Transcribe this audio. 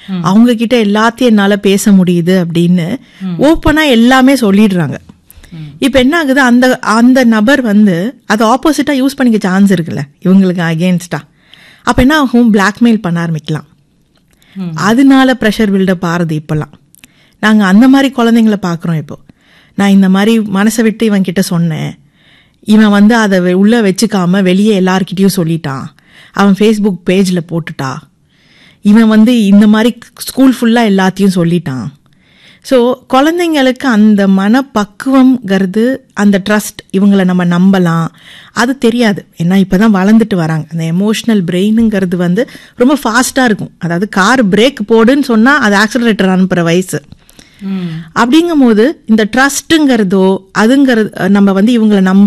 அவங்க கிட்ட எல்லாத்தையும் என்னால பேச முடியுது அப்படின்னு ஓப்பனா எல்லாமே சொல்லிடுறாங்க இப்ப என்ன ஆகுது அந்த அந்த நபர் வந்து அது ஆப்போசிட்டா யூஸ் பண்ணிக்க சான்ஸ் இருக்குல்ல இவங்களுக்கு அகேன்ஸ்டா அப்ப என்ன ஆகும் பிளாக்மெயில் பண்ண ஆரம்பிக்கலாம் அதனால ப்ரெஷர் பில்டப் ஆறுது இப்பெல்லாம் நாங்க அந்த மாதிரி குழந்தைங்கள பார்க்குறோம் இப்போ நான் இந்த மாதிரி மனசை விட்டு இவன் கிட்ட சொன்னேன் இவன் வந்து அதை வெ- உள்ள வச்சுக்காம வெளியே எல்லார்கிட்டயும் சொல்லிட்டான் அவன் ஃபேஸ்புக் பேஜில் போட்டுட்டா இவன் வந்து இந்த மாதிரி ஸ்கூல் ஃபுல்லாக எல்லாத்தையும் சொல்லிட்டான் ஸோ குழந்தைங்களுக்கு அந்த மனப்பக்குவம்ங்கிறது அந்த ட்ரஸ்ட் இவங்களை நம்ம நம்பலாம் அது தெரியாது ஏன்னா இப்போ தான் வளர்ந்துட்டு வராங்க அந்த எமோஷ்னல் பிரெயினுங்கிறது வந்து ரொம்ப ஃபாஸ்ட்டாக இருக்கும் அதாவது கார் பிரேக் போடுன்னு சொன்னால் அது ஆக்சிலரேட்டர் அனுப்புகிற வயசு அப்படிங்கும்போது இந்த ட்ரஸ்ட்டுங்கிறதோ அதுங்கிறது நம்ம வந்து இவங்களை நம்ப